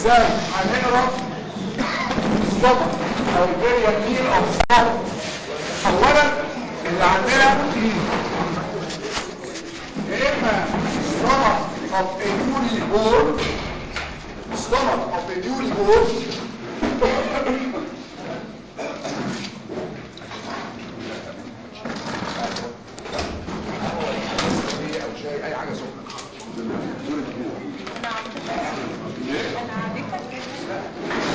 ازاي هنقرا ستوب او الفيريال ميل او ستوب اولا اللي عندنا يا اما stomach of a newly born stomach of a newly born او شاي اي حاجه سخنه انا عادتك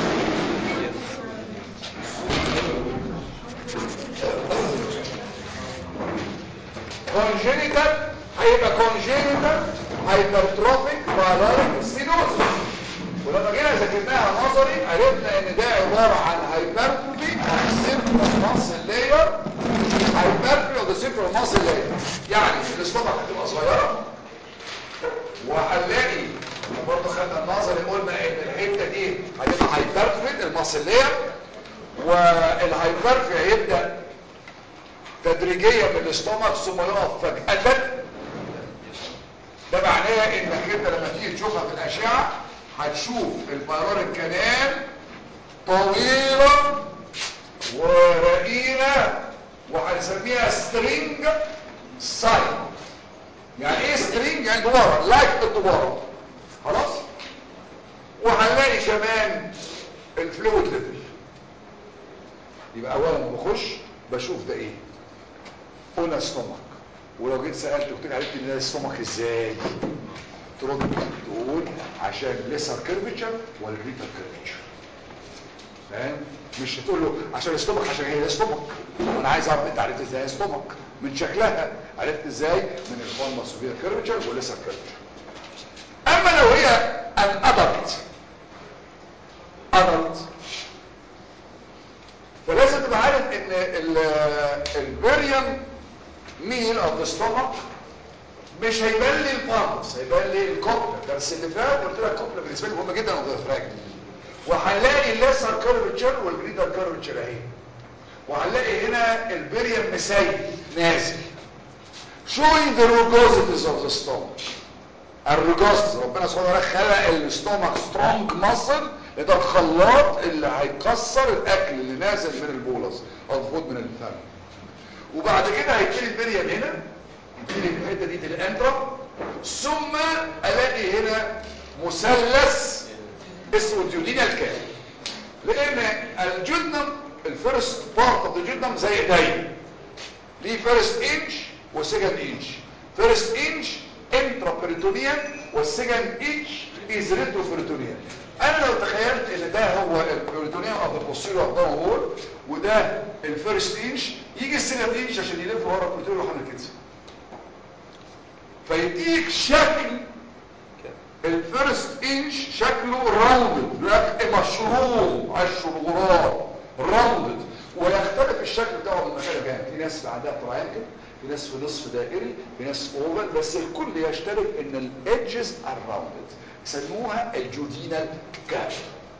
congenital هيبقى congenital hypertrophic pyloric stenosis ولما جينا ذاكرناها نظري عرفنا ان ده عباره عن hypertrophy of central muscle layer hypertrophy of the central muscle layer يعني الاستومك هتبقى صغيره وهنلاقي برضه خدنا النظري قلنا ان الحته دي هتبقى هايبرتروفي الماسل لاير والهايبرتروفي هيبدا تدريجيا من الاستومك ثم يقف فجأة ده معناه انك انت لما تيجي تشوفها في الاشعه هتشوف البيروريك كانال طويله ورقيقه وهنسميها سترينج سايد يعني ايه سترينج يعني دبارة لايك الدبارة خلاص وهنلاقي كمان الفلويد ليفل يبقى اولا لما بخش بشوف ده ايه قلنا ستومك ولو جيت سالت قلت لك عرفت ان ده ستومك ازاي ترد تقول عشان ليسر كيرفتشر ولا جريتر كيرفتشر فاهم مش هتقول له عشان ستومك عشان هي ستومك انا عايز اعرف انت عرفت ازاي ستومك من شكلها عرفت ازاي من الفورما سوفيا كيرفتشر وليسر كيرفتشر اما لو هي ان ادلت ادلت فلازم تبقى عارف ان الفيريان ميل اوف ذا ستومك مش هيبان لي الفارمس هيبان لي الكوبلا بس اللي فات قلت لك الكوبلا بالنسبه لي مهمه جدا وغير وهنلاقي الليسر كيرفتشر والجريتر كيرفتشر اهي وهنلاقي هنا الفيريان مسيل نازل showing the rugosities of the stomach الرجاستس ربنا سبحانه وتعالى خلق الستومك سترونج ماسل ده الخلاط اللي هيكسر الاكل اللي نازل من البولس او الفود من الفم وبعد كده هيبتدي البريم هنا يبتدي الحته دي الانترا ثم الاقي هنا مثلث اسمه الجودينال كام لان الجدنم الفيرست بارت اوف ذا جدنم زي ايديا ليه فيرست انش وسكند انش فيرست انش انترا بريتونيان والسكند انش از ريترو بريتونيان انا لو تخيلت ان ده هو البريتونيان اوف ذا بوستيريور اوف ذا وول وده الفيرست انش يجي السكند انش عشان يلف ورا البريتونيان ويعمل كده فيديك شكل الفيرست انش شكله راوندد مشروم الشرغرات راوندد ويختلف الشكل بتاعه من مكان لمكان في ناس عندها تراينجل في ناس في نصف دائري في ناس اوفل بس الكل يشترك ان الادجز ار راوندد يسموها الجودينال كاب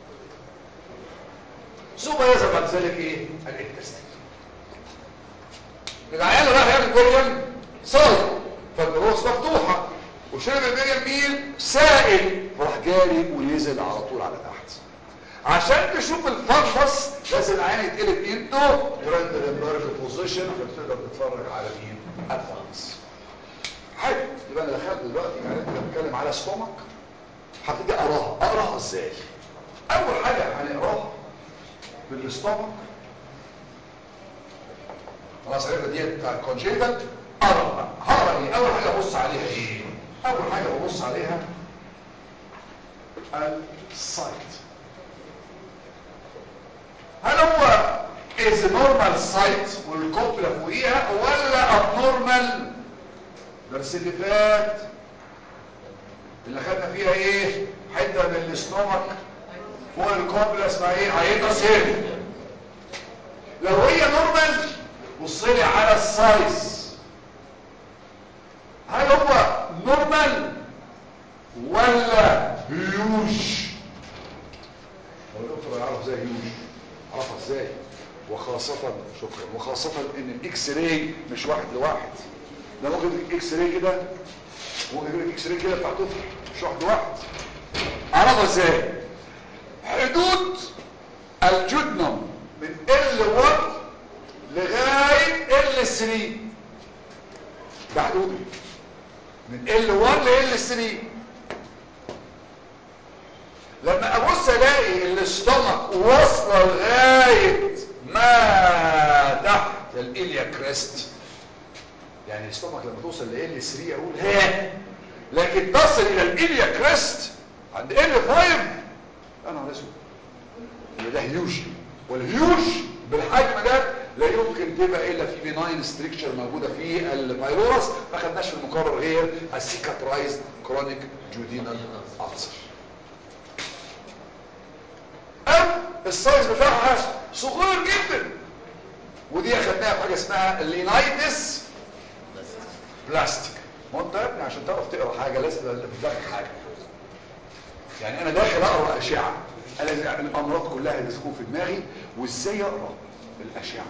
ثم يظهر بعد ذلك ايه الانتستين العيال راح يعمل بريم صاير فالبروس مفتوحه وشرب البريم ميل سائل فراح جاري ونزل على طول على تحت عشان تشوف الفنفس لازم العين يتقلب ايده يرد الامبارك بوزيشن فتقدر تتفرج على مين الفنفس حلو يبقى انا دخلت دلوقتي يعني انت بتتكلم على ستومك هبتدي اقراها اقراها ازاي اول حاجه هنقراها بالاستومك خلاص عرفنا ديت بتاع الكونجيتال اقرا هقرا ايه اول حاجه ابص عليها ايه اول حاجه ببص عليها السايت هل هو is normal site والكوبلا فوقيها ولا abnormal درس اللي فات اللي خدنا فيها ايه حته من الاستومك فوق الكوبلا اسمها ايه هيبقى سيل لو هي نورمال بص لي على السايز هل هو نورمال ولا هيوج هو الدكتور يعرف زي هيوج عرفها ازاي وخاصة شكرا وخاصة ان الاكس راي مش واحد لواحد ده ممكن اكس راي كده ممكن يجيب اكس راي كده بتاع طفل مش واحد لواحد عرفها ازاي حدود الجدنم من L1 لغاية L3 ده حدوده من L1 ل L3 لما ابص الاقي الاستمك واصله لغايه ما تحت الاليا كريست يعني الاستمك لما توصل ل ال 3 اقول ها لكن تصل الى الاليا كريست عند ال 5 انا نهار اسود يبقى ده هيوج والهيوج بالحجم ده لا يمكن تبقى الا في بناين ستريكشر موجوده في الفيروس ما خدناش في المقرر غير السيكاترايزد كرونيك جودينال ألسر او السايز بتاعها صغير جدا ودي اخدناها في حاجه اسمها اللينايتس بلاستيك ما انت يا ابني عشان تعرف تقرا حاجه لازم تبقى في دماغك حاجه يعني انا داخل اقرا اشعه انا الامراض كلها اللي تكون في دماغي وازاي اقرا الاشعه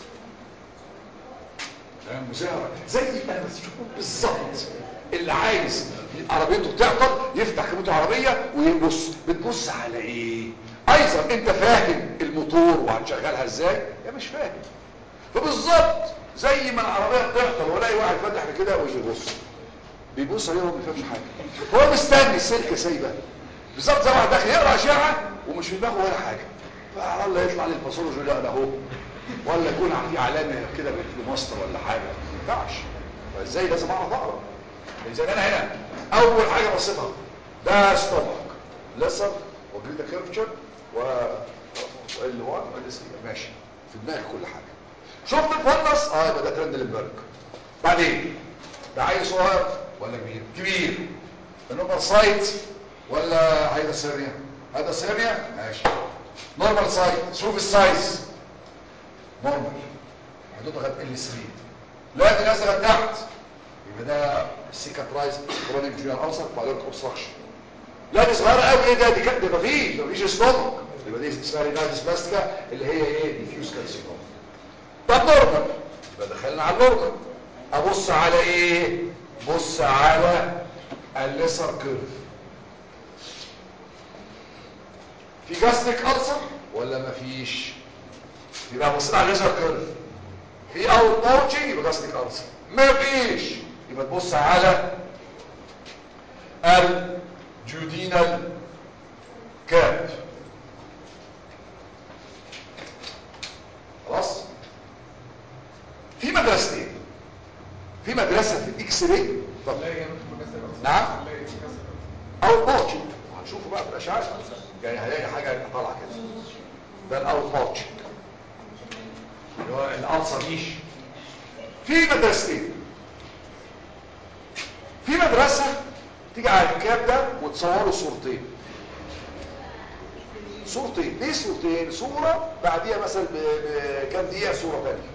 فاهم ازاي اقرا زي انا بس شوفوا بالظبط اللي عايز عربيته تعطل يفتح كمبيوتر عربيه ويبص بتبص على ايه ايضا انت فاهم الموتور وهتشغلها ازاي يا مش فاهم فبالظبط زي ما العربيه بتعطل والاقي واحد فاتح كده ويجي يبص بيبص عليه وهو ما بيفهمش حاجه هو مستني السلكه سايبه بالظبط زي واحد داخل يقرا اشعه ومش في دماغه ولا حاجه فعلى الله يطلع لي الباثولوجي لا ده اهو ولا يكون في علامه كده بالفلوماستر ولا حاجه ما ينفعش فازاي لازم اعرف اقرا اذا انا هنا اول حاجه بصيتها ده ستومك لسر وجريدا كيرفتشر و ال 1 ال 3 ماشي في دماغي كل حاجه شفت الفندس اه يبقى ده ترندلنبرج بعدين ده عيل صغير ولا كبير كبير النمبر سايت ولا هيدا سيريا هيدا سيريا ماشي نورمال سايت شوف السايز نورمال حدوده لغايه ال 3 لا دي نازله تحت يبقى ده السيكاترايز كرونيك جونيور ألسر بالورك اوبستراكشن لا دي صغيره قوي ايه ده دي كانت ده مفيش ده مفيش ستومك يبقى دي اسمها رينايتس بلاستيكا اللي هي ايه ديفيوز كالسينوم طب نورمال يبقى دخلنا على النورمال ابص على ايه بص على الليسر كيرف في جاستريك ألسر ولا مفيش يبقى بصينا على الليسر كيرف في اوت باوتشنج يبقى جاستريك ألسر مفيش يبقى تبص على الجودينال كاب خلاص في مدرستين في مدرسة في الاكس راي طب نعم اوت باوتشنج هنشوفه بقى في الاشعه يعني هلاقي حاجه طالعه كده ده الاوت باوتشنج اللي هو الالسر ريش في مدرستين في مدرسة تيجي على الكتاب ده وتصوروا صورتين صورتين ليه صورتين صورة بعديها مثلا بكام دقيقة صورة تانية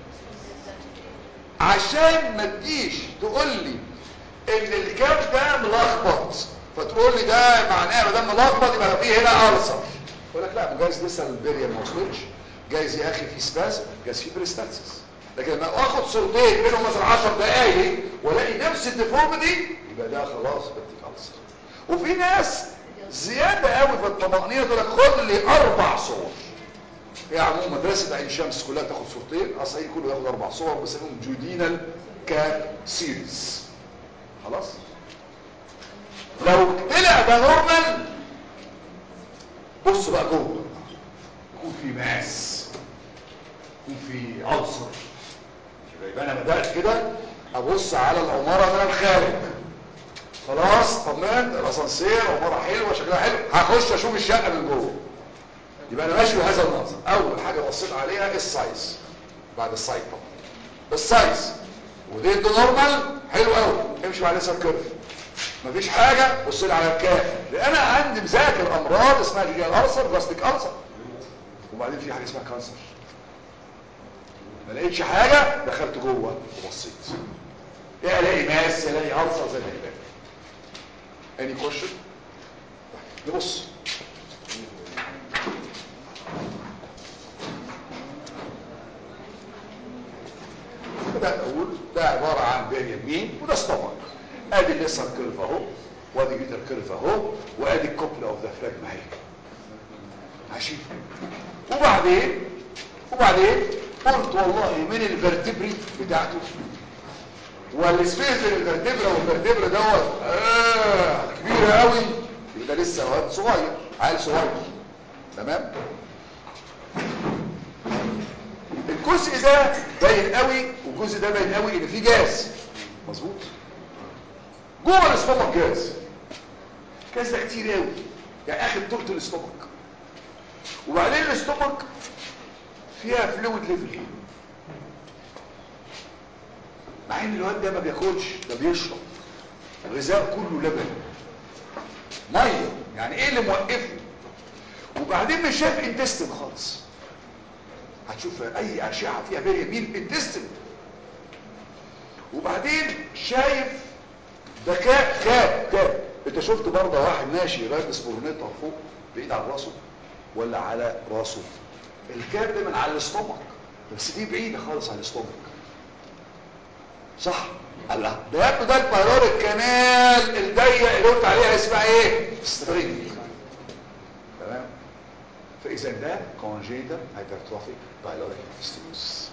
عشان ما تجيش تقول لي ان الكاب ده ملخبط فتقول لي ده معناه ما دام ملخبط يبقى في هنا ألسر يقول لك لا جايز لسه البريا ما وصلتش جايز يا اخي في سباز جايز في بريستاتسس لكن لما اخد صورتين منهم مثلا 10 دقايق والاقي نفس الديفورميتي يبقى ده خلاص بتيك ألسر وفي ناس زيادة قوي في الطمأنينة تقول لك خد لي اربع صور هي عموما مدرسة عين شمس كلها تاخد صورتين اصلا كله ياخد اربع صور بيسموهم جودينال كاب سيريز خلاص لو طلع ده نورمال بص بقى جوه يكون في ماس يكون في ألسر يبقى انا بدأت كده ابص على العمارة من الخارج خلاص طمنت الاسانسير عمارة حلوة شكلها حلو هخش اشوف الشقة من جوه يبقى انا ماشي بهذا المنظر اول حاجة بصيت عليها السايز بعد السايز طبعا السايز ودي ده نورمال حلو قوي امشي مع ليسر كيرف مفيش حاجة بص لي على الكاف لان انا عندي مذاكر امراض اسمها جيجال ألسر بلاستيك ألسر وبعدين في حاجة اسمها كانسر ما لقيتش حاجة دخلت جوه وبصيت ايه الاقي ماس الاقي ألسر زي ما كده اني كوشن نبص بدأت اقول ده عبارة عن بين يمين وده ستومك ادي الليسر كيرف اهو وادي جيتر كيرف اهو وادي الكوبلا اوف ذا فلاج اهي ماشي وبعدين وبعدين قلت والله من الفرتبري بتاعته والسبيس الفرتبرا والفرتبرا دوت آه كبيره قوي يبقى لسه واد صغير عيل صغير تمام الجزء ده باين قوي والجزء ده باين قوي ان فيه جاز مظبوط جوه الاستومك جاز الجاز ده كتير قوي يعني اخر تلت الاستومك وبعدين الاستومك فيها فلويد ليفل مع ان الواد ده ما بياكلش ده بيشرب الغذاء كله لبن ميه يعني ايه اللي موقفه وبعدين مش شايف انتستين خالص هتشوف اي اشعه فيها بيريا مين انتستين وبعدين شايف ده كاب كاب كاب انت شفت برضه واحد ماشي لابس برنيطه فوق بايد على راسه ولا على راسه الكاب ده من على الاستومك بس دي بعيده خالص عن الاستومك صح الله ده يبدو ده البيرار الكنال الضيق اللي قلت عليها اسمها ايه سترينج تمام فاذا ده كونجيتا هايبرتروفيك بايلوريك ستيموس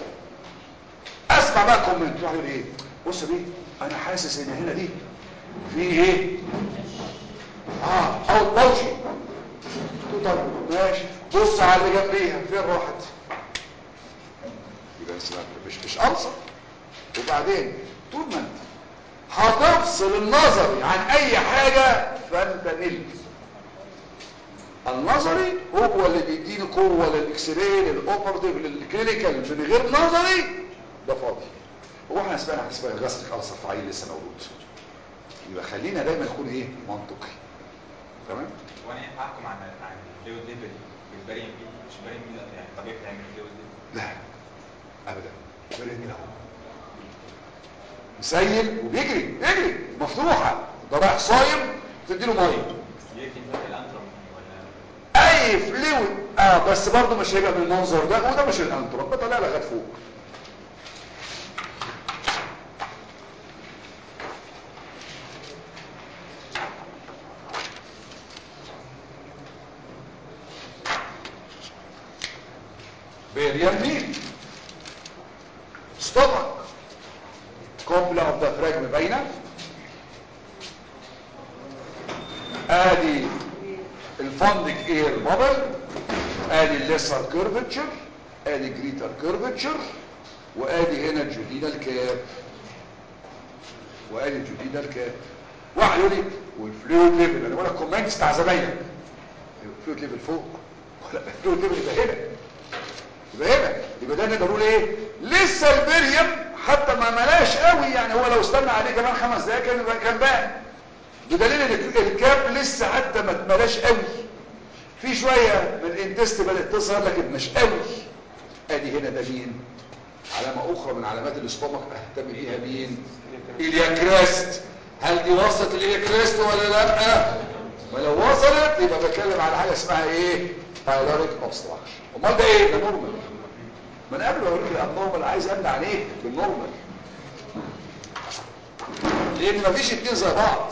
اسمع بقى كومنت تروح ايه بص دي انا حاسس ان هنا دي في ايه اه او بوشي طب ماشي بص على اللي جنبيها فين راحت يبقى اسمها مش مش ألصق وبعدين طول ما انت هتفصل النظري عن اي حاجة فانت نلت النظري هو اللي بيديني قوة للاكس راي للاوبرتيف للكلينيكال من غير نظري ده فاضي هو احنا اسمها حسبها غسل ألصق في عيل لسه مولود يبقى خلينا دايما نكون ايه منطقي تمام وانا ينفع احكم عن عن الفلويد ليفل بالبريم بي مش بريم بي يعني طبيعي بتعمل الفلويد ليفل لا ابدا ولا كده اهو مسيل وبيجري بيجري مفتوحه ده رايح صايم تديله ميه يمكن ده الانترم ولا اي فلويد اه بس برضه مش هيبقى من المنظر ده وده مش الانترم بطلع لغايه فوق بيريم ستومك كوبلا اوف ذا فراجم باينه ادي الفندق اير بابل ادي الليسر كيرفتشر ادي جريتر كيرفتشر وادي هنا الجودينال كاب وادي الجودينال كاب واحد يقول لي والفلويد ليفل انا بقول لك كومنتس بتاع زمايلك الفلويد ليفل فوق لا الفلويد ليفل يبقى هنا يبقى هنا يبقى ده نقدر نقول ايه لسه البريم حتى ما ملاش قوي يعني هو لو استنى عليه كمان خمس دقايق كان يبقى كان بقى بدليل ان الكاب لسه حتى ما اتملاش قوي في شويه من الانتست بدات تظهر لكن مش قوي ادي هنا ده مين علامه اخرى من علامات الاستومك اهتم بيها مين الياكريست هل دي وصلت الياكريست ولا لا ما لو وصلت يبقى بتكلم على حاجه اسمها ايه بايلوريك اوبستراكشن امال ده ايه ده نورمال من قبل ما اقول لك النورمال عايز امنع عليه بالنورمال لان مفيش اتنين زي بعض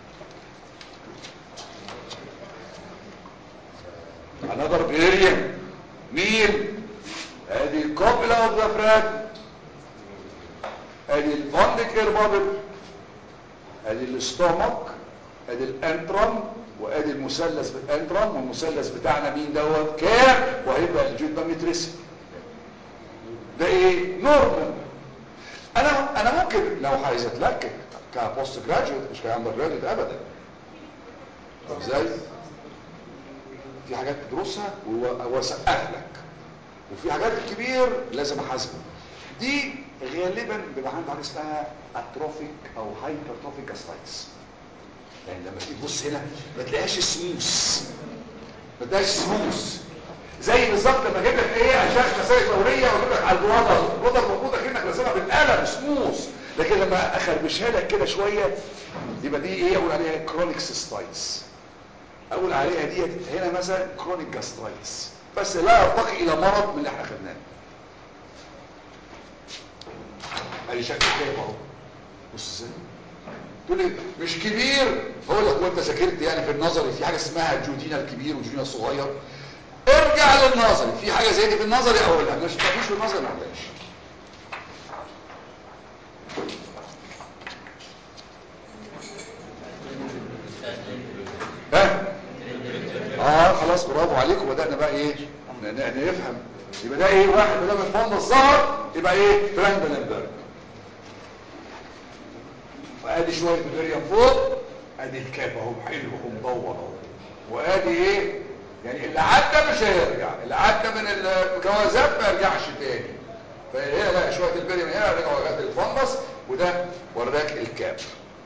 another area مين ادي الكوبلا اوف ذا فراج ادي الفندق اير بابل ادي الاستومك ادي الانترم وادي المثلث بالانترم والمثلث بتاعنا مين دوت كاب وهيبقى الجلد مترسم ده ايه نورمال انا انا ممكن لو عايز اتلكك كبوست جراجويت مش كاندر جراجويت ابدا طب ازاي في حاجات تدرسها واسقف لك وفي حاجات كبير لازم احاسبه دي غالبا بيبقى عندها حاجه اسمها اتروفيك او هايبرتروفيك جاسترايتس يعني لما تيجي تبص هنا ما تلاقيهاش سموث ما تلاقيهاش سموث زي بالظبط لما اجيب لك ايه اشعه مسائل فوريه واجيب لك على البرودر البرودر موجوده كانك راسمها بالقلم سموث لكن لما اخربشها لك كده شويه يبقى دي ايه اقول عليها كرونيك سيستايتس اقول عليها ديت هنا مثلا كرونيك جاسترايتس بس لا يرتقي الى مرض من اللي احنا خدناه ادي شكل كده اهو بص ازاي تقول لي مش كبير هقول لك وانت ذاكرت يعني في النظري في حاجه اسمها جودينا الكبير وجودينا الصغير ارجع للنظري في حاجه زي دي في النظري اقولها مش مفيش في النظري ما اقولهاش ها اه خلاص برافو عليكم بدأنا بقى ايه ن- ن- نفهم يبقى ده ايه واحد ما دام الفندس ظهر يبقى ايه فرانبلنبرج وادي شويه فيريان فوق ادي الكاب اهو حلو اهو مدور اهو وادي ايه يعني اللي عدى مش هيرجع اللي عدى من الجوازات ما يرجعش تاني فهنا لا شويه الفيريان هنا رجعوا لغايه الفندس وده وراك الكاب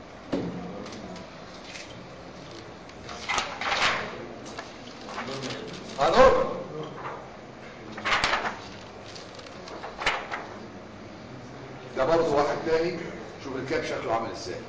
هنورمال ده برضه واحد تاني شوف الكاب شكله عامل ازاي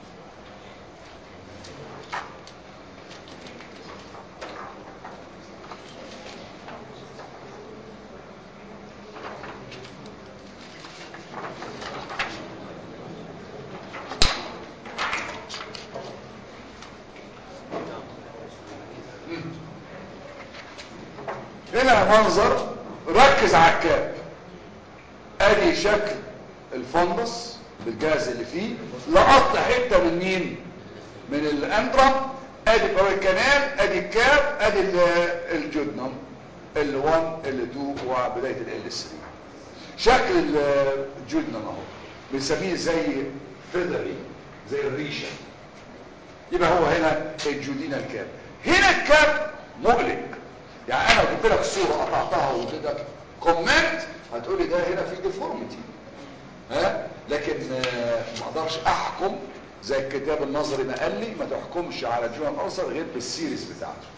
هنا منظر ركز على الكاب ادي شكل الفندس بالجهاز اللي فيه لقطت حته من مين من الاندرم ادي فوق الكنال ادي الكاب ادي ال- الجدنم ال 1 ال 2 وبدايه ال 3 شكل ال- الجدنم اهو بنسميه زي فيدري زي الريشه يبقى هو هنا الجودينا الكاب هنا الكاب مقلق يعني انا لو جبت لك صوره قطعتها واديتك كومنت هتقولي ده هنا في ديفورميتي ها لكن آه، ما اقدرش احكم زي الكتاب النظري ما قال لي ما تحكمش على الجوان ألسر غير بالسيريز بتاعته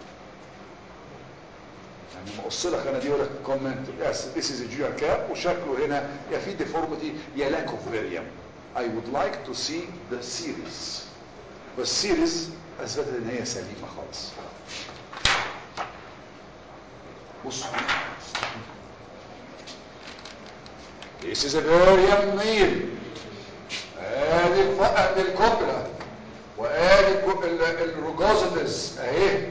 يعني ما اقص لك انا دي اقول لك كومنت يس ذيس از جير كاب وشكله هنا يا في ديفورميتي يا لاك اوف فيريوم I would like to see the series والسيريز اثبتت ان هي سليمه خالص بص This is a very young meal ادي الف- ادي الكوبلا وادي الكو- ال- الروجوزيتس اهي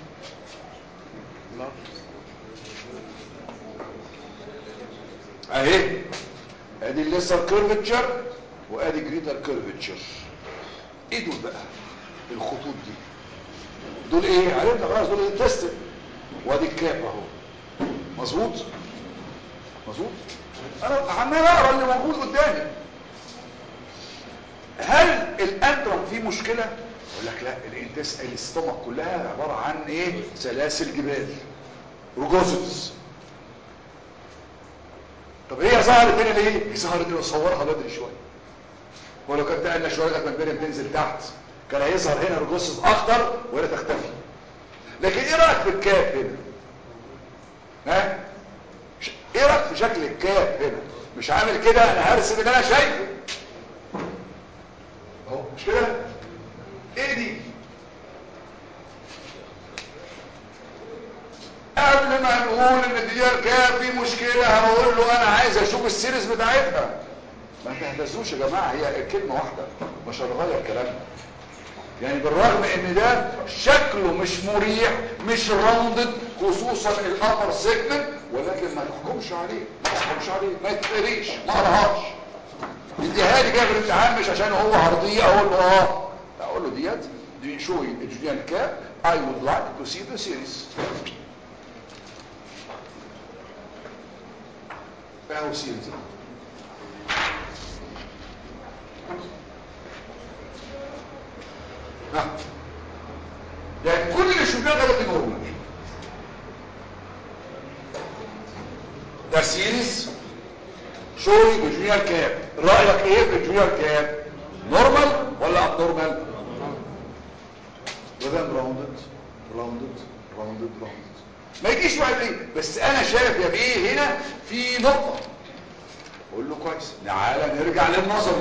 اهي ادي الليسر كيرفتشر وادي جريتر كيرفتشر ايه دول بقى الخطوط دي دول ايه عرفنا خلاص دول الانتستين وادي الكاب اهو مظبوط مظبوط انا عمال اقرا اللي موجود قدامي هل الاندرم فيه مشكله يقول لك لا الانتس الاستومك كلها عباره عن ايه سلاسل جبال روجوزيتس طب هي ظهرت هنا ليه هي ظهرت هنا صورها بدري شويه ولو كانت قلنا شويه لغايه ما البريم تنزل تحت كان هيظهر هنا روجوزيتس اخضر ولا تختفي لكن ايه رايك في الكاب هنا ها ش- ايه رايك في شكل الكاب هنا مش عامل كده انا هرسم اللي انا شايفه اهو مش كده ايه دي قبل ما نقول ان دي كاب في مشكله هقول له انا عايز اشوف السيريز بتاعتها ما تهتزوش يا جماعه هي كلمه واحده مش هنغير كلامنا يعني بالرغم ان ده شكله مش مريح مش راوندد خصوصا الابر سيجمنت ولكن ما نحكمش عليه ما نحكمش عليه ما يتقريش ما قراهاش اديها لي كده في الامتحان مش عشان هو هرضيه اقول له اه اقول له ديت دي شو الجونيان كاب I would like to see the series اهو سيريز ها يعني كل اللي شفناه ده نورمال ده سيريز شوي بجونيور كاب رايك ايه في الجونيور كاب نورمال ولا اب نورمال وده راوندد راوندد راوندد راوندد ما يجيش واحد ايه بس انا شايف يا بيه هنا في نقطه اقول له كويس تعالى نرجع للنظري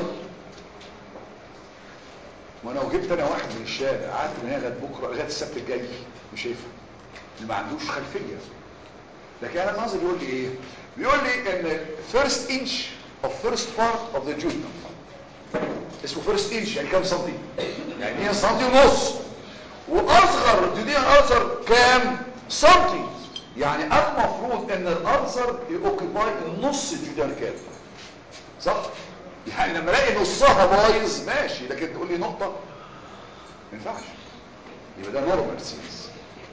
ما انا لو جبت انا واحد من الشارع قعدت من هنا لغايه بكره لغايه السبت الجاي مش هيفهم اللي ما عندوش خلفيه لكن انا الناظر بيقول لي ايه بيقول لي ان first inch of first part of the jejunum اسمه first inch يعني كام سنتي يعني 2 سنتي ونص واصغر جديد اصغر كام سنتي يعني المفروض ان الالسر يوكيباي النص الجدار كامل صح يعني لما الاقي نصها بايظ ماشي لكن تقول لي نقطه ما ينفعش يبقى ده نورمال سيز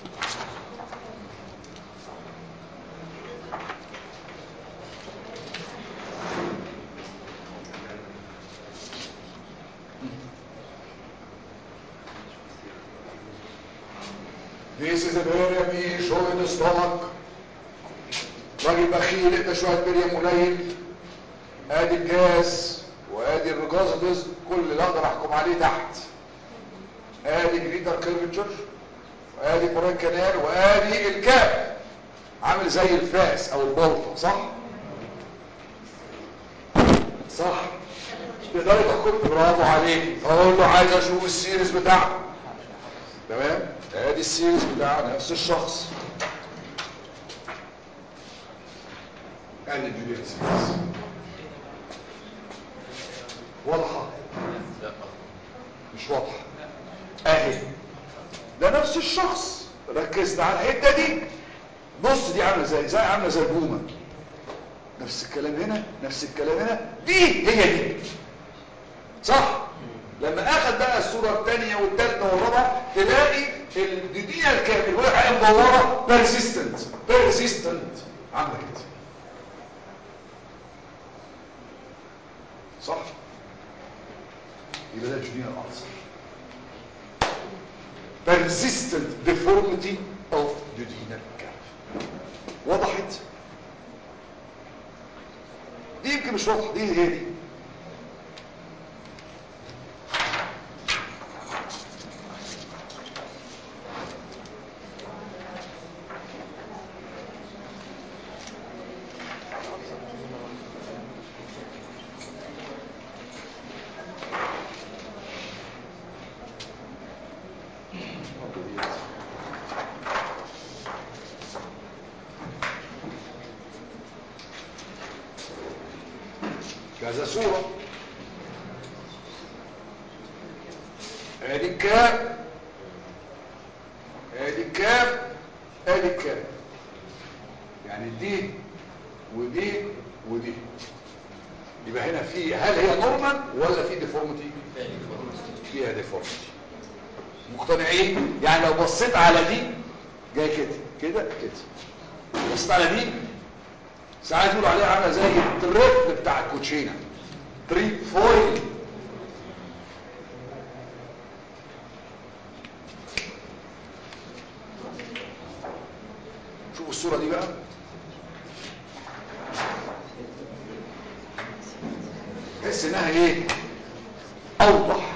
This is a very me showing the stomach راجل بخيل انت شويه مريم قليل ادي الجاز وادي الرجازبز كل اللي اقدر احكم عليه تحت ادي جريتر كيرفتشر وادي برين كانال وادي الكاب عامل زي الفاس او البلطه صح صح تقدري تحكم برافو عليك اقول له عايز اشوف السيريز بتاعته تمام ادي السيريز بتاع نفس الشخص ادي الجوليان سيريز واضحه مش واضحه اهي ده نفس الشخص ركزت على الحته دي بص دي عامله زي زي عامله زي البومه نفس الكلام هنا نفس الكلام هنا دي هي دي صح لما اخذ بقى الصوره الثانيه والثالثه والرابعه تلاقي الدنيا الكامل وهي مدوره بيرسيستنت بيرسيستنت عامله كده صح يبقى ده جنين الالسر persistent deformity of duodenal cavity وضحت دي يمكن مش واضحه دي هي دي كذا صورة ادي الكاب ادي الكاب ادي الكاب يعني دي ودي ودي يبقى هنا في هل هي نورمال ولا في ديفورميتي فيها ديفورميتي مقتنعين يعني لو بصيت على دي جاي كده كده كده بصيت على دي ساعات يقولوا عليها عامله زي التريب بتاع الكوتشينه تريب فويل شوفوا الصوره دي بقى تحس انها ايه اوضح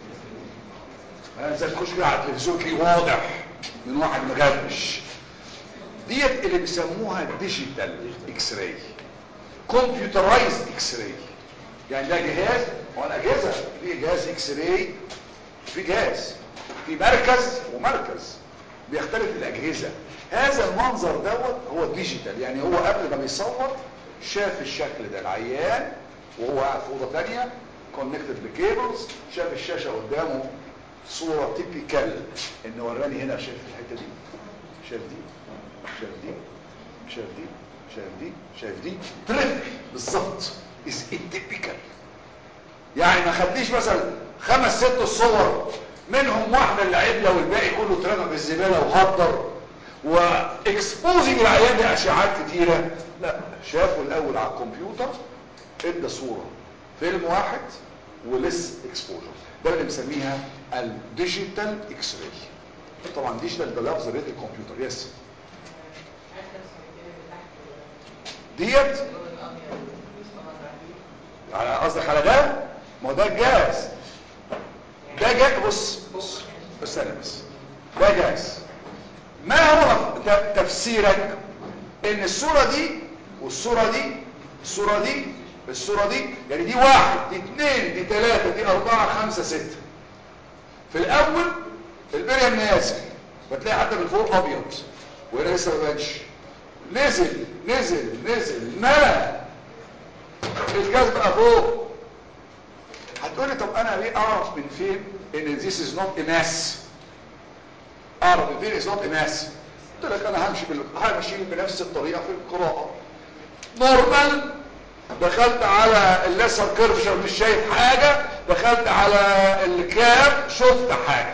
زي تخش كده على التلفزيون تلاقيه واضح من واحد مغبش ديت اللي بيسموها ديجيتال اكس راي كمبيوترايزد اكس راي يعني ده جهاز هو الاجهزه في جهاز اكس راي في جهاز في مركز ومركز بيختلف الاجهزه هذا المنظر دوت هو ديجيتال يعني هو قبل ما بيصور شاف الشكل ده العيان وهو قاعد في اوضه ثانيه كونكتد بكيبلز شاف الشاشه قدامه صوره تيبيكال ان وراني هنا شايف الحته دي شايف دي شايف دي شايف دي شايف دي شايف دي تريب بالظبط از التيبيكال يعني ما خدليش مثلا خمس ست صور منهم واحده اللي عدله والباقي كله اترمى في الزباله وهدر واكسبوزنج العيان لاشعاعات كتيره لا شافوا الاول على الكمبيوتر ادى صوره فيلم واحد ولس اكسبوجر ده اللي بنسميها الديجيتال اكس راي طبعا ديجيتال ده لفظ ريت الكمبيوتر يس ديت على قصدك على ده ما هو ده الجهاز ده جاز بص بص بس انا بس ده جاز ما هو ت- تفسيرك ان الصورة دي والصورة دي الصورة دي الصورة دي يعني دي واحد دي اتنين دي تلاتة دي اربعة خمسة ستة في الاول البريم نازل بتلاقي حتى من فوق ابيض وهنا لسه ما بانش نزل نزل نزل ملا الجاز بقى فوق هتقولي طب انا ليه اعرف من فين ان this is not a mass اعرف من فين is not a mass قلت لك انا همشي بال... همشي بنفس الطريقه في القراءه نورمال دخلت على الليسر كيرفشر مش شايف حاجه دخلت على الكاب شفت حاجه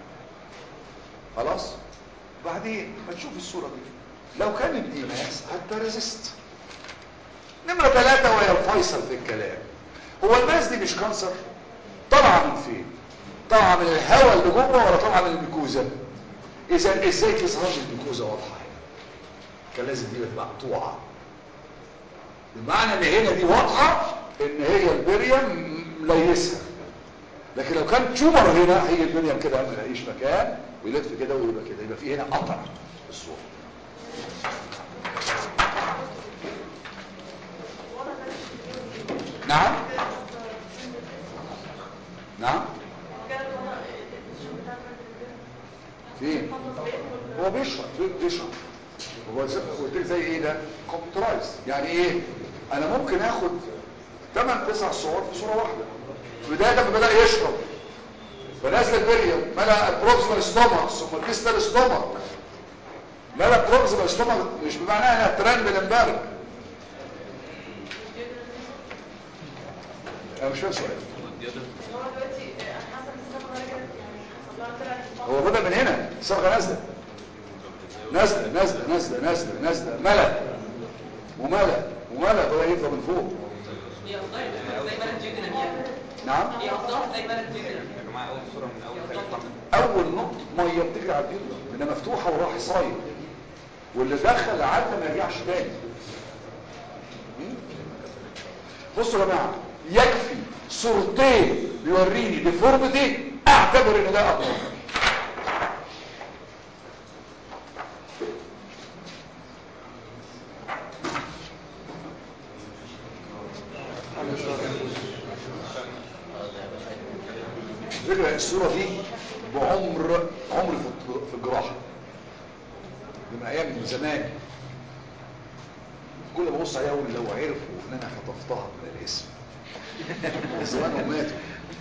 خلاص بعدين ما تشوف الصوره دي لو كان الاي ماس حتى ريزيست نمره ثلاثة وهي الفيصل في الكلام هو الماس دي مش كانسر طالعه من فين طالعه من الهواء اللي جوه ولا طالعه من الميكوزا اذا ازاي تظهر لي الميكوزا واضحه هنا كان لازم دي تبقى مقطوعه بمعنى ان هنا دي واضحه ان هي البريم مليسها لكن لو كان تيومر هنا هي البريم كده ما لاقيش مكان ويلف كده ويبقى كده يبقى في هنا قطع في الصوره نعم نعم فين هو بيشرح بيشرح هو زي قلت لك زي ايه ده كمبيوترايز يعني ايه انا ممكن اخد 8 9 صور في صوره واحده بدايه لما بدا يشرب فنازل البريم ملا البروكسيمال ستومك ثم الديستال ستومك ملا البروكسيمال ستومك مش بمعنى انها ترند لمبارك انا مش فاهم سؤال هو بدا من هنا الصبغه نازله نازله نازله نازله نازله نازله ملا وملا وملا بدا يطلع من فوق هي أفضل زي بلد جدا يعني نعم هي أفضل زي بلد جدا يا جماعه اول صوره من اول ثلاث اول نقطه ميه بتجري على الجلد انها مفتوحه وراح صايم واللي دخل عدى ما يرجعش تاني مم؟ بصوا يا جماعه يكفي صورتين بيوريني ديفورميتي اعتبر ان ده ابنورمال فكرة الصورة دي بعمر عمر في- في الجراحة دي من ايام من زمان كل ما ببص عليها اقول لو عرفوا ان انا خطفتها من الاسم زمانهم ماتوا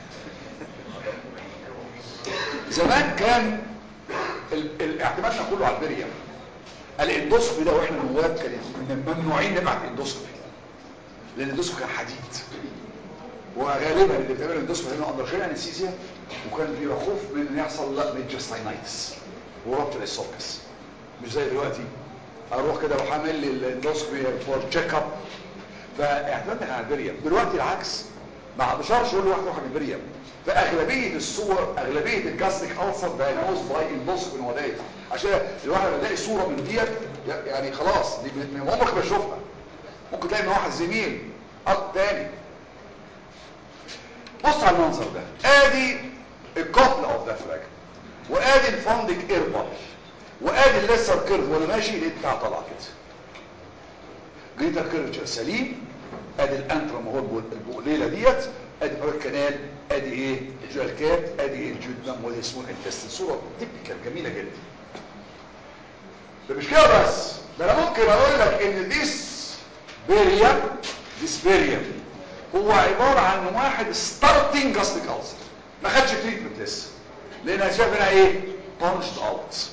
زمان كان ال- ال- اعتمادنا كله على البريم الاندوسكوبي ده واحنا نواب كان ممنوعين نبعت اندوسكوبي لان الاندوسكوبي كان حديد وغالبا اللي بتعمل الاندوسكوبي هنا اندرشيا انستيزيا وكان بيبقى خوف من ان يحصل لا ميجستاينايتس وربط الاسوفكس مش زي دلوقتي اروح كده وحامل لي الاندوسكوبي فور تشيك اب فاعتمدنا على البريم دلوقتي العكس ما بشرش يقول لواحد روح على البريم فاغلبيه الصور اغلبيه الجاستيك السر دايجنوز باي اندوسكوبي نواديت عشان الواحد لما يلاقي صوره من ديت يعني خلاص دي من عمرك ما تشوفها ممكن تلاقي ان واحد زميل اب تاني بص على المنظر ده ادي الكوبل اوف ذا فراج وادي الفندق ايربال وادي الليسر كيرف وانا ماشي لقيت بتاع طالعه كده جريتر كيرفتشر سليم ادي الانترم هو البو- البقليله ديت ادي باب الكنال ادي ايه الجوال كات ادي ايه الجدنم وادي اسمه الانتستين صوره تيبيكال جميله جدا ده مش كده بس ده انا ممكن اقول لك ان ديس بيريم ديس بيريم هو عبارة عن واحد ستارتنج جاستيك ألسر ما خدش تريتمنت لسه لان انا شايف هنا ايه بانشد اوت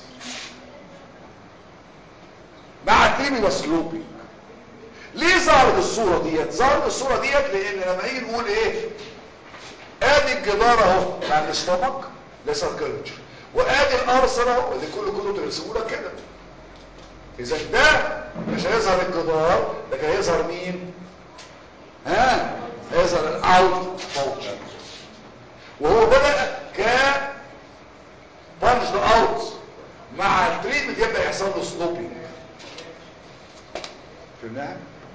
مع التيمي بس لوبي ليه ظهرت الصورة ديت ظهرت الصورة ديت لان لما نيجي نقول ايه ادي الجدار اهو بتاع الاستومك لسر كيرفتشر وادي الارسل اهو ودي كل كله ترسمه لك كده اذا ده مش هيظهر الجدار لكن هيظهر مين ها هيظهر الاوت فولج وهو بدأ ك بانجد اوت مع التريتمنت يبدأ يحصل له سلوبينج فهمناها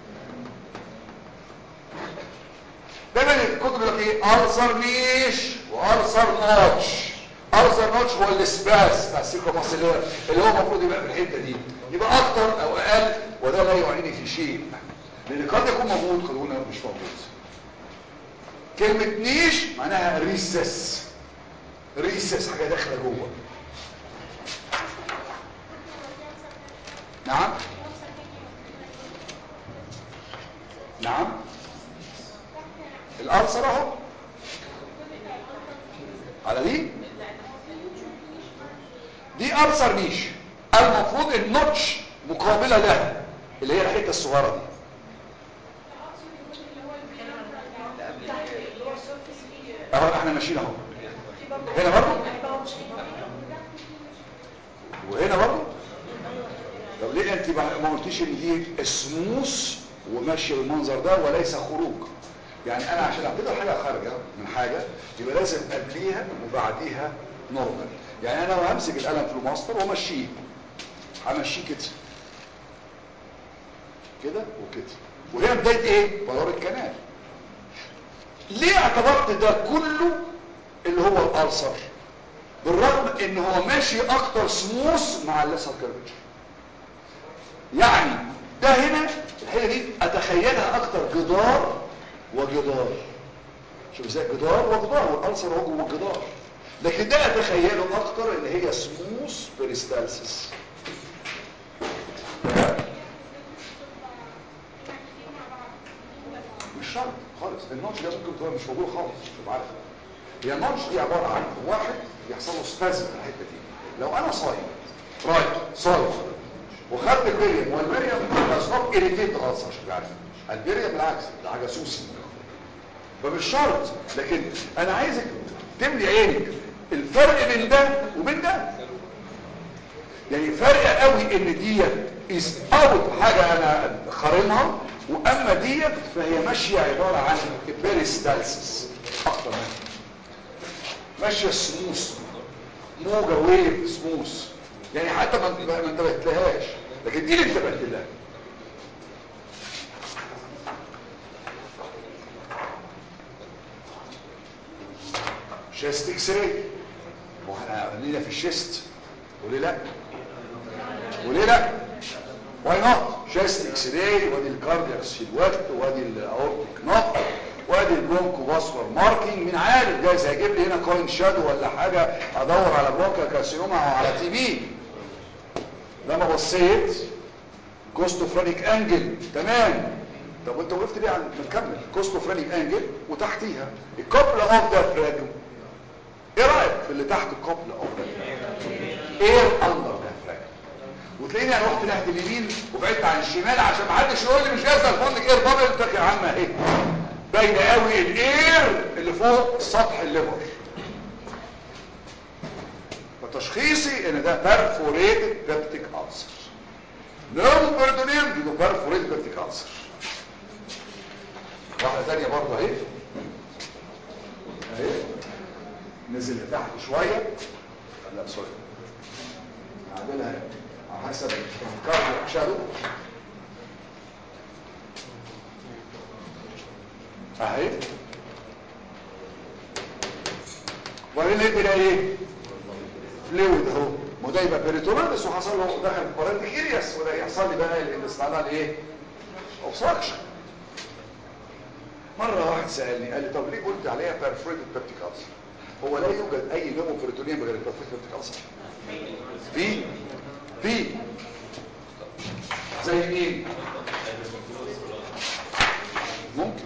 دايما الكتب يقول لك ايه ألسر نيش وألسر نوتش ألسر نوتش هو الاسباس بتاع السيكروماسيلير اللي هو المفروض يبقى في الحته دي يبقى اكتر او اقل وده لا يعنيني في شيء لان قد يكون موجود قد يكون مش موجود كلمة نيش معناها ريسس ريسس حاجة داخلة جوه نعم نعم الأرسل اهو على دي دي أرسل نيش المفروض النوتش مقابلة لها اللي هي الحتة الصغيرة دي اهو احنا ماشيين اهو هنا برضه وهنا برضه طب ليه انت ما ما قلتيش ان دي سموث وماشيه بالمنظر ده وليس خروج يعني انا عشان اعتبر حاجه خارجه من حاجه يبقى لازم قبليها وبعديها نورمال يعني انا لو همسك القلم في الماستر وامشيه همشيه كده كده وكده وهنا بدايه ايه بلور الكنال ليه اعتبرت ده كله اللي هو الالسر بالرغم ان هو ماشي اكتر سموث مع الليسر كيرفتشر يعني ده هنا الحته دي اتخيلها اكتر جدار وجدار شوف ازاي جدار وجدار والالسر هو جوه الجدار لكن ده اتخيله اكتر ان هي سموث بريستالسيس مش شرط خالص النوتش ده ممكن تبقى مش موجود خالص مش عارف هي النوتش دي عباره عن واحد يحصل له سبازم في الحته دي لو انا صايم رايت صايم وخدت البريم والبريم اصناف اريتيت خالص عشان تبقى عارف البريم بالعكس ده حاجه سوسي فمش شرط لكن انا عايزك تملي عينك الفرق بين ده وبين ده يعني فرق قوي ان ديت از اوت حاجه انا خارمها واما ديت فهي ماشيه عباره عن بيريستالسيس اكتر منها ماشيه سموث موجه ويف سموث يعني حتى ما ما انتبهت لهاش لكن دي اللي انتبهت لها شيست اكس راي واحنا لينا في الشيست وليه لا وليه لا واي نوت شيست اكس راي وادي الكاردياك سيلوات وادي الاورتيك نوت وادي البرونكو باسفر ماركينج مين عارف جايز هيجيب لي هنا كوين شادو ولا حاجه ادور على برونكا كارسينوما او على تي بي لما بصيت كوستوفرينيك انجل تمام طب وانت وقفت ليه عن نكمل كوستوفرينيك انجل وتحتيها الكوبل اوف ذا فراجم ايه رايك في اللي تحت الكوبل اوف ذا اير اندر ذا فراجم وتلاقيني انا رحت ناحيه اليمين وبعدت عن الشمال عشان ما حدش يقول لي مش جاهز الفندق اير بابل قلت لك يا عم اهي باينه قوي الاير اللي فوق سطح الليفر فتشخيصي ان ده perforated peptic ulcer نوم بردونيم دي perforated peptic ulcer واحدة تانية برضه اهي اهي نزل لتحت شوية لا سوري نعدلها على حسب الكارد شادو اهي وبعدين ندي ده ايه فلويد اهو ما ده يبقى بيريتونالس وحصل له دخل في بارنتيكيرياس وده يحصل لي بقى الاستعمال ايه اوبستراكشن مره واحد سالني قال لي طب ليه قلت عليها بيرفوريتد بيبتيك ألسر هو لا يوجد اي نمو بيريتونيوم غير البيرفوريتد بيبتيك ألسر في في زي مين ممكن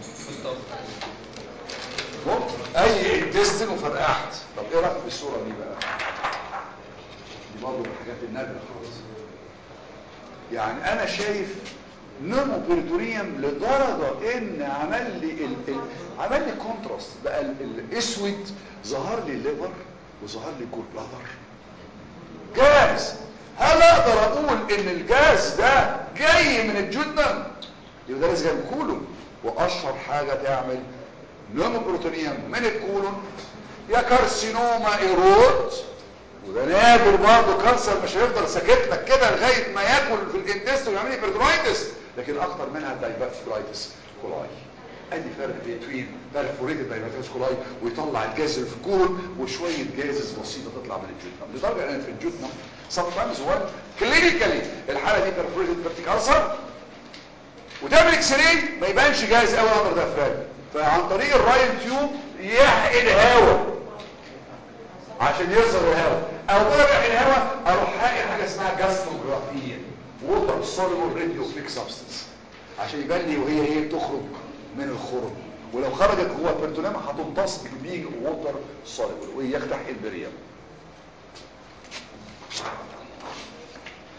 ممكن اي انتستين وفرقعت طب ايه رايك في الصوره دي بقى دي برضه من الحاجات النادره خالص يعني انا شايف نمو بيريتونيوم لدرجه ان عمل لي ال... ال... عمل لي كونتراست بقى ال... الاسود ظهر لي الليفر وظهر لي الجول بلادر جاز هل اقدر اقول ان الجاز ده جاي من الجدن يبقى ده لازم جاي من الكولون واشهر حاجه تعمل نمو بروتونيوم من الكولون يا كارسينوما ايرود وده نادر برضه كانسر مش هيفضل ساكت لك كده لغايه ما ياكل في الانتست ويعمل لي بيرتونايتس لكن اكتر منها الدايباتيكولايتس كولاي ادي فرق بين بيرفوريتد دايباتيكولايتس كولاي ويطلع الجاز اللي في الكولون وشويه جازز بسيطه تطلع من الجدنم لدرجه ان في الجدنم sometimes one clinically الحاله دي بيرفوريتد بيبتيك ألسر وتعمل اكس راي ما يبانش جاهز قوي اقدر ده افراج فعن طريق الراين تيوب يحقن هواء عشان يظهر الهواء او بدل يحقن هواء اروح حاقن حاجه اسمها جاستروجرافيه ووتر سوليبل راديو فليك سبستنس عشان يبان لي وهي ايه بتخرج من الخرم ولو خرجت جوه البرتونام هتمتص بيج ووتر سوليبل ويفتح البريم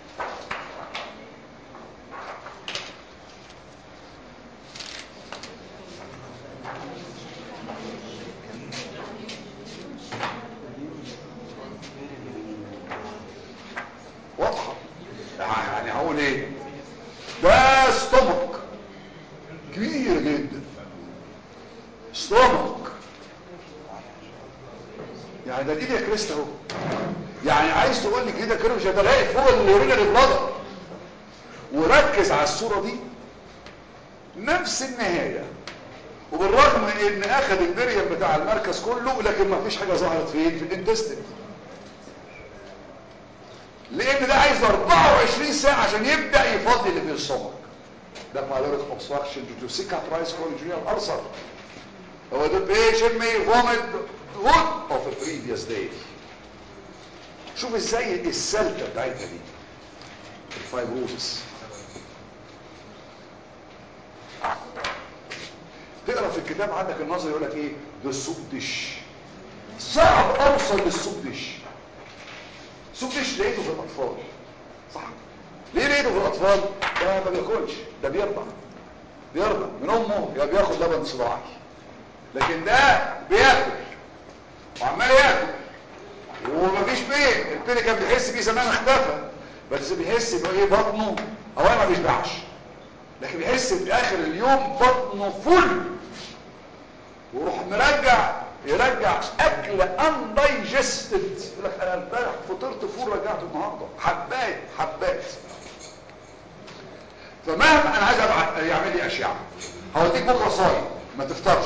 هنقول ايه ده ستومك كبير جدا ستومك يعني ده الايد يا كريست اهو يعني عايز تقول لي كده كده مش هتلاقي فوق اليورينري بلادر وركز على الصوره دي نفس النهايه وبالرغم ان اخذ البريم بتاع المركز كله لكن ما فيش حاجه ظهرت فين في الانتستين لان ده عايز 24 ساعه عشان يبدا يفضي اللي في السtomach ده pyloric obstruction due to cicatrice congenial ulcer هو the patient may vomit food of a previous day شوف ازاي السلكه بتاعتها دي الفايبروزس تقرا في الكتاب عندك النظر يقول لك ايه ده السوق دش صعب اوصل للسوق دش سوق دش لقيته في الاطفال صح ليه لقيته في الاطفال ده ما بياكلش ده بيرضع بيرضع من امه يا بياخد لبن صداعي لكن ده بياكل وعمال ياكل ومفيش بين البين كان بيحس بيه زمان اختفى بس بيحس انه ايه بطنه اولا ما بيشبعش لكن بيحس في اخر اليوم بطنه فل ويروح مرجع يرجع اكل اندايجستد يقول لك انا امبارح فطرت فول رجعته النهارده حبات حبات فمهما انا عايز ابعت يعمل لي اشعه هوديك بكره صايم ما تفطرش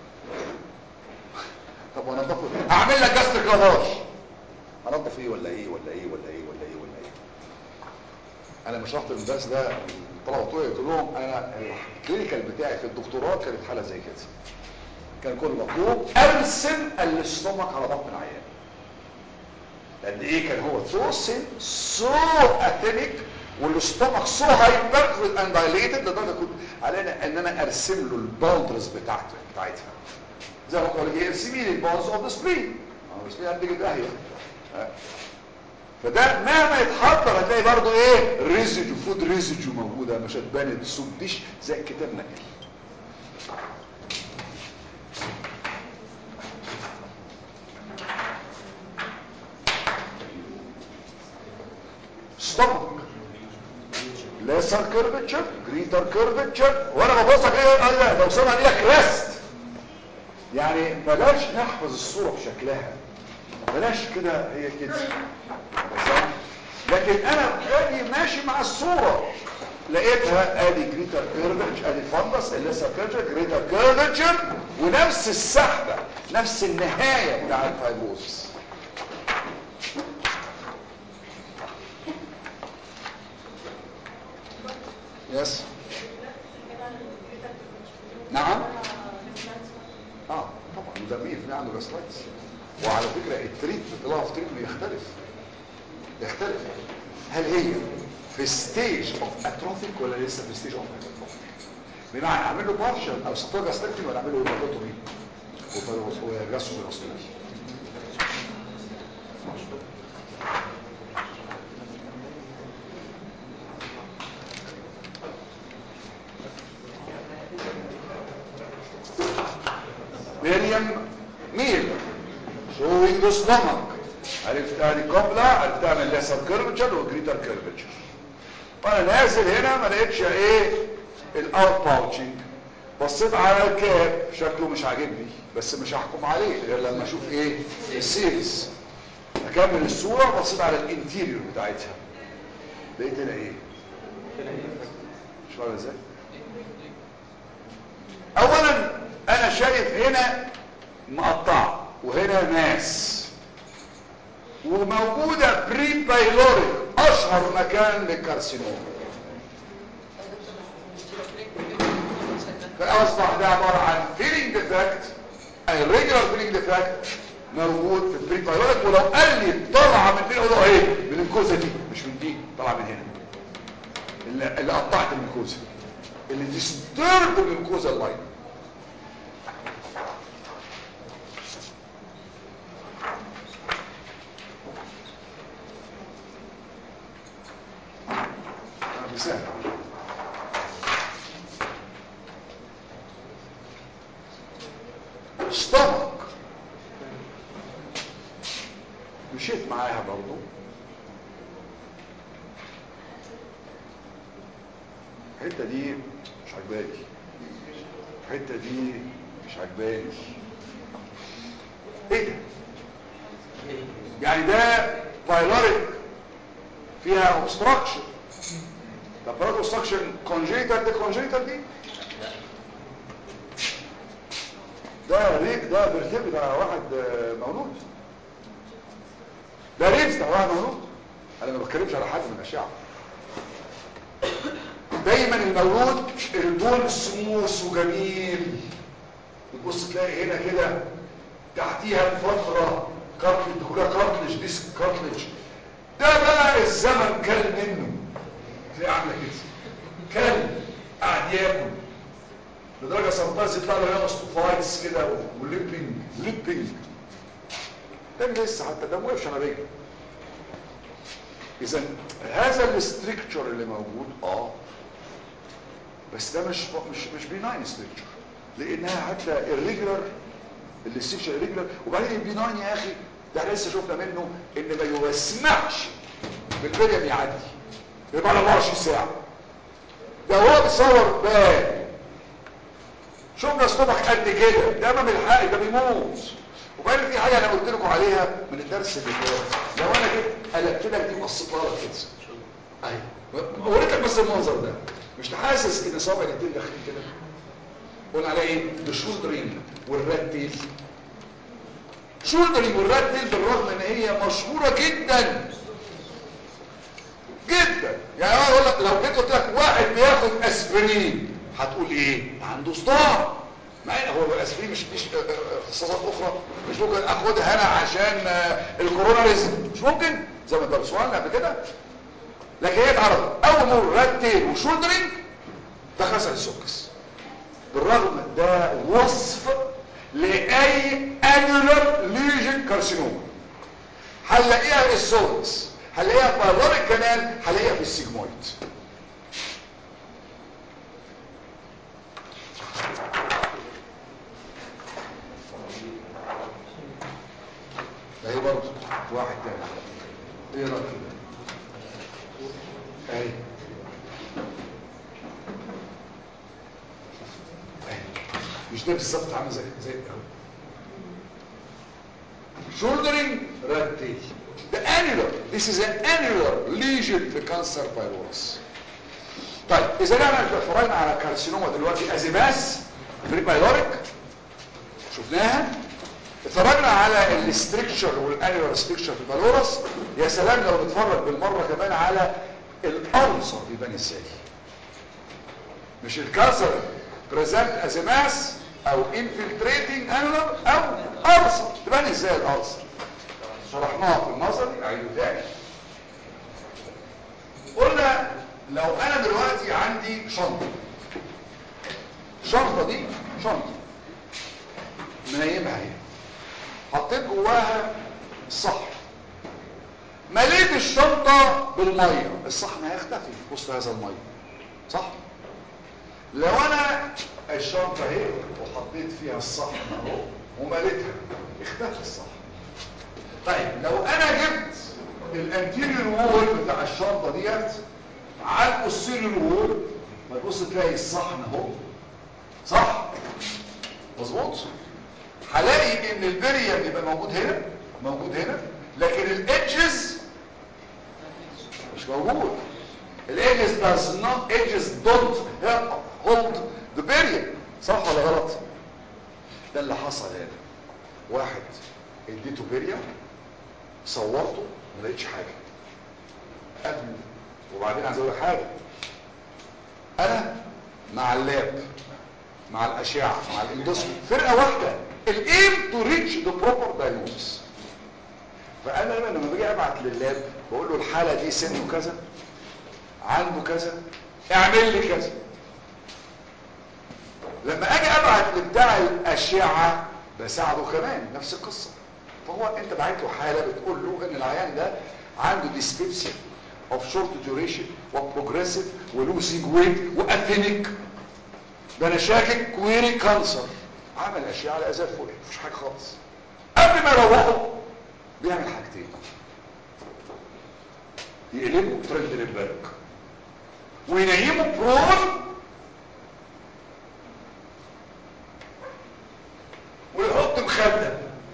طب وانا انضف هعمل لك جاستريك لافاج انضف ايه ولا ايه ولا ايه ولا ايه ولا ايه ولا ايه انا مش رحت الدرس ده الطلبه بتوعي قلت لهم انا الكلينيكال بتاعي في الدكتوراه كانت حاله زي كده كان كل مطلوب ارسم الاستومك على بطن العيان لان ايه كان هو سو سن سو اثينيك والاستومك سو هايبر اند دايليتد لدرجه كنت علينا ان انا ارسم له الباوندرز بتاعته بتاعتها زي ما قلت لك ارسمي لي الباوندرز اوف ذا سبرين السبرين هتيجي داهيه فده مهما يتحضر هتلاقي برضه ايه ريزيديو فود ريزيديو موجوده مش هتبان السوب ديش زي الكتاب نقل ستومك ليسر كيرفتشر جريتر كيرفتشر وانا ببصك ايه قال لو سمع لك ريست يعني بلاش نحفظ الصوره بشكلها بلاش كده هي كده لكن انا ادي ماشي مع الصورة لقيتها ادي جريتر كيرفتش ادي الفندس الليسر كيرفتشر جريتر كيرفتشر ونفس السحبة نفس النهاية بتاع الفايبروزس يس نعم اه طبعا ده 100% عنده جاسترايتس وعلى فكرة التريت بطلاع في تريت بيختلف يختلف هل هي في ستيج اوف اتروفيك ولا لسه في ستيج اوف اتروفيك بمعنى اعمل له بارشل او ستوجا جاستريكتومي ولا اعمل له لوبوتومي وجاسو بلاستومي مريم ميل showing the stomach عرفتها دي قبلة عرفتها من الليسر كيرفتشر والجريتر كيرفتشر وانا نازل هنا ما لقيتش ايه الاوت باوتشنج بصيت على الكاب شكله مش عاجبني بس مش هحكم عليه غير لما اشوف ايه السيريس اكمل الصورة بصيت على الانتيريور بتاعتها لقيت هنا ايه مش عارف ازاي اولا انا شايف هنا مقطعه وهنا ماس وموجودة بري بايلوريك اشهر مكان للكارسينوم فاصبح ده عبارة عن فيلينج ديفكت الريجولار فيلينج ديفكت موجود في البري بايلوريك ولو قال لي طالعه من فين اقول له ايه من الكوزه دي مش من دي طالعه من هنا اللي, اللي قطعت الميكوزا اللي ديسترب الميكوزا اللاين سهل اشترك مشيت معاها برضو الحته دي مش عجباني الحته دي مش عجباني ايه ده يعني ده بايلوريك فيها اوبستراكشن طب برضه اوبستراكشن كونجيتال دي كونجيتال دي ده ريك ده بيرتبط على واحد آه، مولود ده ريبس ده واحد مولود انا ما بتكلمش على حد من الاشعه دايما المولود البول سموس وجميل تبص تلاقي هنا كده تحتيها فترة كارتلج كلها كارتلج ديسك كارتلج ده بقى الزمن كل منه تلاقي عامله كده كل قاعد ياكل لدرجه سمتايز يطلع له هنا مستوفايتس كده وليبنج ليبنج ده لسه حتى ده موقفش على رجله اذا هذا الاستركتشر اللي موجود اه بس ده مش مش مش بيناين ستركتشر لانها حتى الريجولار الاستركتشر الريجولار وبعدين البيناين يا اخي ده لسه شفنا منه ان ما يسمحش بالفيلم يعدي يبقى على 24 ساعه ده هو بيصور بال شفنا اصطبح قد كده ده ما بالحق ده بيموت وبعدين في حاجه انا قلت لكم عليها من الدرس اللي فات لو انا جيت قلبت لك دي وقصيتها لك كده ايوه وريتك بس المنظر ده مش تحاسس ان صابع الايدين داخلين كده قلنا عليها ايه الشولدرينج والراد تيل شولدرينج والراد تيل بالرغم ان هي مشهوره جدا جدا يعني انا اقول لك لو جيت قلت لك واحد بياخد اسبرين هتقول ايه عنده صداع مع ان هو الاسبرين مش مش اختصاصات اخرى مش ممكن اخدها انا عشان آه، الكورونا ريزم مش ممكن زي ما درسوها لنا قبل كده لكن هي اتعرضت اول مره راد تيل وشولدرينج ده غسل السكس بالرغم ده وصف لاي انولر ليجن كارسينوما هنلاقيها في السورس هنلاقيها في بلور الكنال هنلاقيها في السيجمويد اهي برضه واحد تاني ايه رايك في ده اهي اهي مش ده بالظبط عامل زي زي اهو shouldering rotate the annular this is an annular lesion في cancer pylorus طيب اذا احنا اتفرجنا على كارسينوما دلوقتي ازيماس بري بايلوريك شفناها اتفرجنا على الاستركشر والانيولار ستركشر في البالورس يا سلام لو نتفرج بالمره كمان على الالسر بيبان ازاي مش الكانسر بريزنت از ماس او انفلتريتنج انيولار او السر تبان ازاي الالسر شرحناها في النظري اعيده تاني قلنا لو انا دلوقتي عندي شنطه الشنطه دي شنطه منيمها اهي حطيت جواها الصحن مليت الشنطة بالمية الصحن هيختفي وسط هذا المية صح لو انا الشنطة اهي وحطيت فيها الصحن اهو ومليتها اختفى الصحن طيب لو انا جبت الانتيريور وول بتاع الشنطة ديت على البوستيريور وول هتبص تلاقي الصحن اهو صح مظبوط هلاقي ان البريم بيبقى موجود هنا موجود هنا لكن الادجز مش موجود الادجز does not edges don't hold the barium صح ولا غلط ده اللي حصل هنا واحد اديته باريم صورته ما لقيتش حاجه قبل وبعدين عايز اقول لك حاجه انا مع اللاب مع الاشعه مع الاندوسكوب فرقه واحده الايم تو ريتش ذا بروبر دايجنوستس فانا لما باجي ابعت لللاب بقول له الحاله دي سنه كذا عنده كذا اعمل لي كذا لما اجي ابعت لبتاع الاشعه بساعده كمان نفس القصه فهو انت بعت له حاله بتقول له ان العيان ده عنده ديسبيبسيا اوف شورت ديوريشن وبروجريسيف ولوسينج ويت واثينيك ده انا شاكك كويري كانسر عمل اشياء على ازاف فوق مفيش حاجه خالص قبل ما يروحوا بيعمل حاجتين يقلبوا ترندلنبرج وينيمه برون ويحط مخده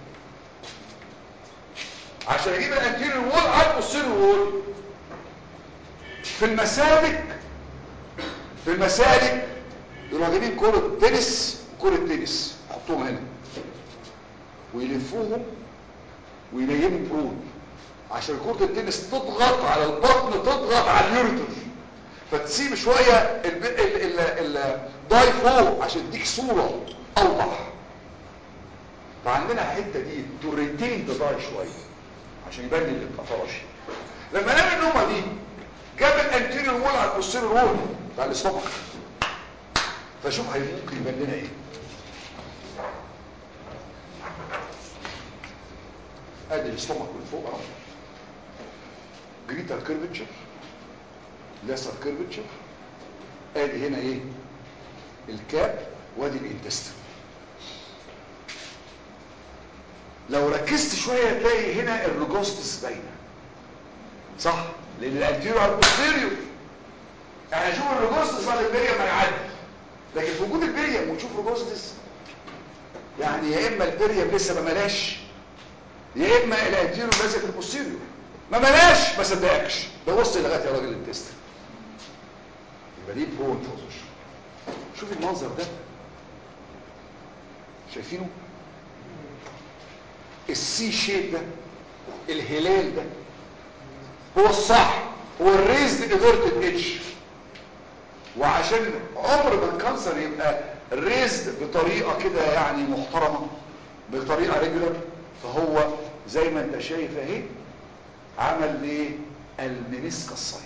عشان يجيب الانتيريور وول على البوستيريور وول في المسالك في المسالك يروحوا جايبين كرة تنس وكرة تنس يحطوهم هنا ويلفوهم وينيموا برون عشان كرة التنس تضغط على البطن تضغط على اليوريتر فتسيب شوية الب... ال... ال... الضاي فوق عشان تديك صورة اوضح فعندنا الحته دي توريتين تضاي شويه عشان يبان اللي بتبقى فراشي لما نام النومه دي جاب الانتيريور وول على البوستيريور وول بتاع الاستومك فشوف هي ممكن يبان لنا ايه ادي الاستومك من فوق اهو جريتر كيرفتشر لاسر كيرفتشر ادي هنا ايه الكاب وادي الانتستين لو ركزت شويه تلاقي هنا الرجوستس باينه صح لان الانتيريور على البوستيريور يعني اشوف الرجوستس بعد البريم ما يعدي لكن في وجود البريم وتشوف رجوستس يعني يا اما البريم لسه ما ملاش يا اما الانتيريور لازق في البوستيريور ما ملاش ما صدقكش ده وصل لغايه يا راجل التست يبقى دي برون بوزيشن شوف المنظر ده شايفينه السي شيب ده الهلال ده هو الصح هو الريزد ايفيرتد اتش وعشان عمر ما الكانسر يبقى ريزد بطريقه كده يعني محترمه بطريقه ريجولار فهو زي ما انت شايف اهي عمل ايه المنسكس ساين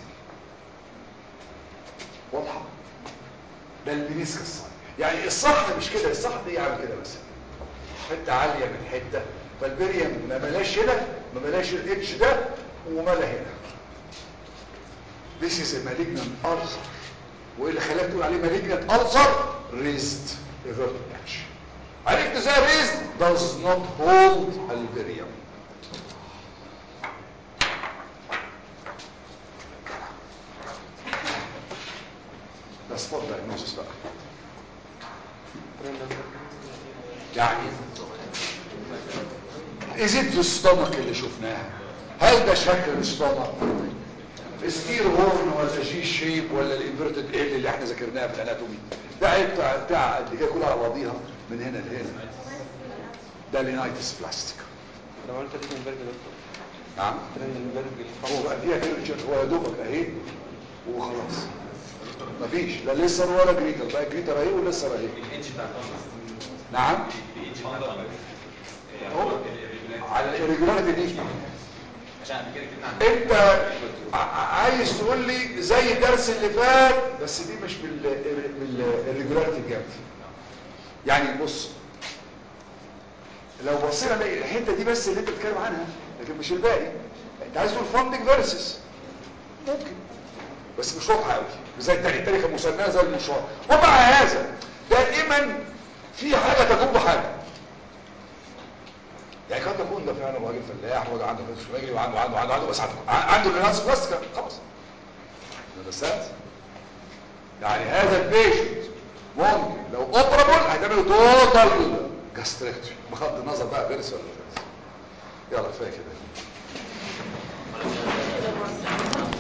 واضحه ده المنسكس ساين يعني الصح مش كده الصح دي يعمل كده بس حته عاليه من حته فالبريم ما بلاش هنا ما بلاش الاتش ده وملا هنا This is a malignant ulcer وايه اللي خلاك تقول عليه malignant ulcer raised everted patch عرفت ازاي raised does not hold البريم ده سبوت diagnosis بقى يعني is it the stomach اللي شفناها هل ده شكل الستومك ستير هورن ولا جي شيب ولا الانفيرتد ال اللي احنا ذاكرناها في الاناتومي ده عيب بتاع بتاع قد كده كلها على بعضيها من هنا لهنا ده لينايتس بلاستيك لو قلت ترينبرج يا دكتور نعم ترينبرج هو بقى فيها كيرتشر هو يا دوبك اهي وخلاص مفيش لا ليسر ولا جريتر بقى جريتر اهي وليسر اهي الاتش بتاع الكانسر نعم الاتش بتاع الكانسر هو على الريجولاريتي دي عشان قبل كده كتبنا عن انت ع- عايز تقول لي زي الدرس اللي فات بس دي مش بال بالريجولاريتي الجامد يعني بص لو بصينا نلاقي الحته دي بس اللي انت بتتكلم عنها لكن مش الباقي انت عايز تقول فاندنج فيرسس ممكن بس مش واضحه قوي زي التاني التاني كان مسماه زي المشوار ومع هذا دائما في حاجه تجوب حاجه يعني قد يكون ده فعلا راجل فلاح وده عنده فلوس رجلي وعنده عنده عنده عنده بس عنده, عنده لناس بلاستيكا خلاص ده بس هذا. يعني هذا البيشنت ممكن لو اوبرابل هتعمله توتال جاستريكتوري بغض النظر بقى فيرس ولا فيرس يلا كفايه كده